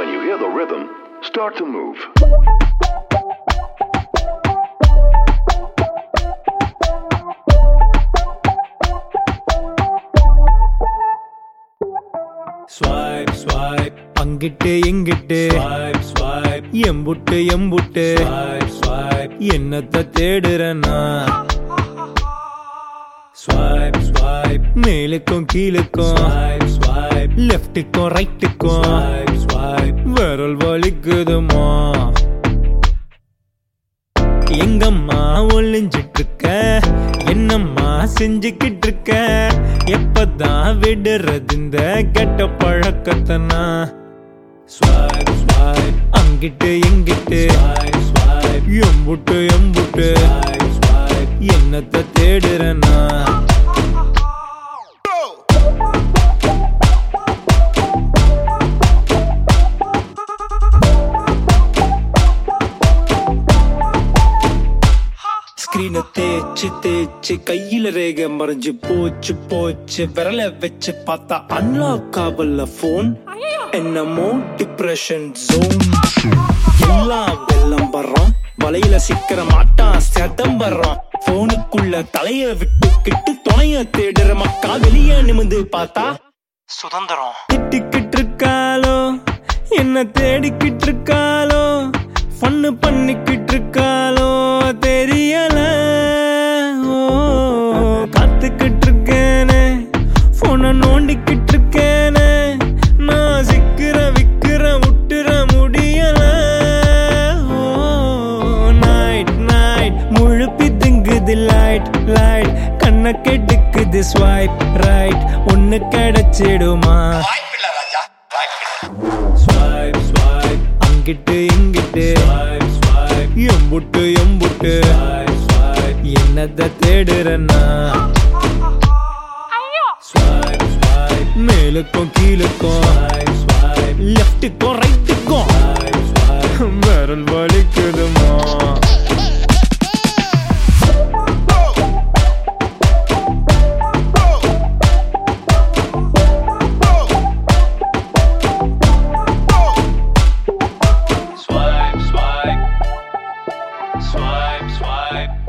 When you hear the rhythm, start to move. Swipe swipe அங்கிட்டு எங்கிட்டு swipe swipe எம்புட்டு எம்புட்டு ஸ்வைப் ஸ்வைப் என்னத்த தேடுறனா ஸ்வைப் ஸ்வைப் மேலுக்கும் கீழுக்கும் ஸ்வைப் ஸ்வைப் லெஃப்ட்டுக்கும் ரைட்டுக்கும் ஸ்வைப் ஸ்வைப் விரல் வலிக்குதுமா எங்கம்மா ஒளிஞ்சிட்டு இருக்க என்னம்மா செஞ்சுக்கிட்டு இருக்க எப்பதான் விடுறது இந்த கெட்ட பழக்கத்தை நான் ஸ்வைப் ஸ்வைப் அங்கிட்டு எங்கிட்டு ஸ்வைப் ஸ்வைப் எம்புட்டு எம்புட்டு ஸ்வைப் ஸ்வைப் என்னத்த தேடுறனா ஸ்கிரீனை தேய்ச்சு தேய்ச்சு கையில ரேக மறைஞ்சு போச்சு போச்சு விரல வச்சு பார்த்தா அன்லாக் ஆகல போன் என்னமோ டிப்ரெஷன் ஜோன் எல்லாம் வெள்ளம் வர்றோம் வலையில சிக்கிற மாட்டான் சதம்பரம் போனுக்குள்ள தலைய விட்டுக்கிட்டு துணைய தேடுற மக்கா வெளியே நிமிந்து பார்த்தா சுதந்திரம் திட்டிக்கிட்டு இருக்காளோ என்ன தேடிக்கிட்டு இருக்காளோ ஃபன்னு பண்ணிக்கிட்டு இருக்காளோ தெரியல ஓ காத்துக்கிட்டு இருக்கேனே போன நோண்டிக்கிட்டு இருக்கேனே நான் சிக்கிற விக்கிற முட்டுற முடியல ஓ நைட் நைட் முழுப்பி திங்குது லைட் லைட் கண்ண கெடுக்குது ஸ்வைப் ரைட் ஒன்னு கிடைச்சிடுமா ஸ்வைப் ஸ்வைப் அங்கிட்டு இங்கிட்டு ஸ்வைப் ஸ்வைப் எம்புட்டு எம்புட்டு ஸ்வைப் ஸ்வைப் என்னத தேடுறனா ஸ்வைப் ஸ்வைப் மேலுக்கும் கீழுக்கும் ஸ்வைப் ஸ்வைப் லெஃப்ட்டுக்கும் ரைட்டுக்கும் ஸ்வைப் ஸ்வைப் விரல் வலிக்குதுமா Swipe, swipe, swipe, swipe.